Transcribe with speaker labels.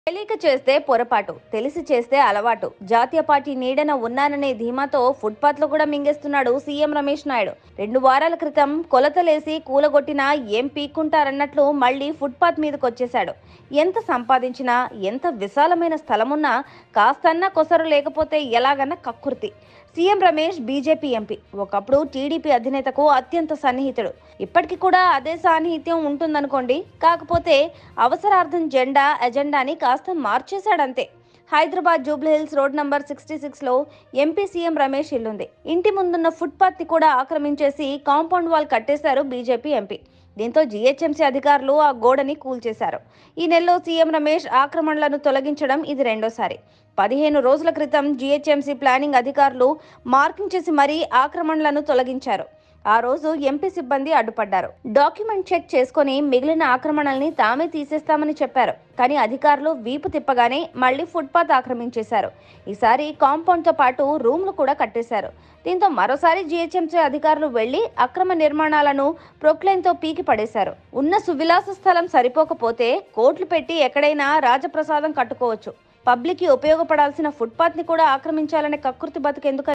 Speaker 1: తెలియక చేస్తే పొరపాటు తెలిసి చేస్తే అలవాటు జాతీయ పార్టీ నీడన ఉన్నాననే ధీమాతో ఫుట్పాత్ లో కూడా మింగేస్తున్నాడు సీఎం రమేష్ నాయుడు రెండు వారాల క్రితం కొలతలేసి కూలగొట్టినా ఏం పీక్కుంటారన్నట్లు మళ్ళీ ఫుట్పాత్ మీదకి వచ్చేశాడు ఎంత సంపాదించినా ఎంత విశాలమైన స్థలమున్నా కాస్తన్నా కొసరు లేకపోతే ఎలాగన్నా కక్కుర్తి సీఎం రమేష్ బీజేపీ ఎంపీ ఒకప్పుడు టీడీపీ అధినేతకు అత్యంత సన్నిహితుడు ఇప్పటికీ కూడా అదే సాన్నిహిత్యం ఉంటుందనుకోండి కాకపోతే అవసరార్థం జెండా ఎజెండాని కాస్త మార్చేశాడంతే Hyderabad Jubilee Hills road number sixty సిక్స్లో ఎంపీ సీఎం రమేష్ ఇల్లుంది ఇంటి ముందున్న ఫుట్పాత్ని కూడా ఆక్రమించేసి కాంపౌండ్ వాల్ కట్టేశారు బీజేపీ ఎంపీ దీంతో జీహెచ్ఎంసీ అధికారులు ఆ గోడని కూల్చేశారు ఈ నెలలో సీఎం రమేష్ ఆక్రమణలను తొలగించడం ఇది రెండోసారి పదిహేను రోజుల క్రితం జీహెచ్ఎంసీ ప్లానింగ్ అధికారులు మార్కింగ్ చేసి మరీ ఆక్రమణలను తొలగించారు ఆ రోజు ఎంపీ సిబ్బంది అడ్డుపడ్డారు డాక్యుమెంట్ చెక్ చేసుకొని మిగిలిన ఆక్రమణల్ని తామే తీసేస్తామని చెప్పారు కానీ అధికారులు వీపు తిప్పగానే మళ్ళీ ఫుట్పాత్ ఆక్రమించేశారు ఈసారి కాంపౌండ్ తో పాటు రూమ్లు కూడా కట్టేశారు దీంతో మరోసారి జీహెచ్ఎంసీ అధికారులు వెళ్లి అక్రమ నిర్మాణాలను ప్రొక్లైన్ తో పీకి పడేశారు ఉన్న సువిలాస స్థలం సరిపోకపోతే కోట్లు పెట్టి ఎక్కడైనా రాజప్రసాదం కట్టుకోవచ్చు పబ్లిక్ కి ఉపయోగపడాల్సిన ఫుట్పాత్ ని కూడా ఆక్రమించాలనే కకృతి బతుకెందుకు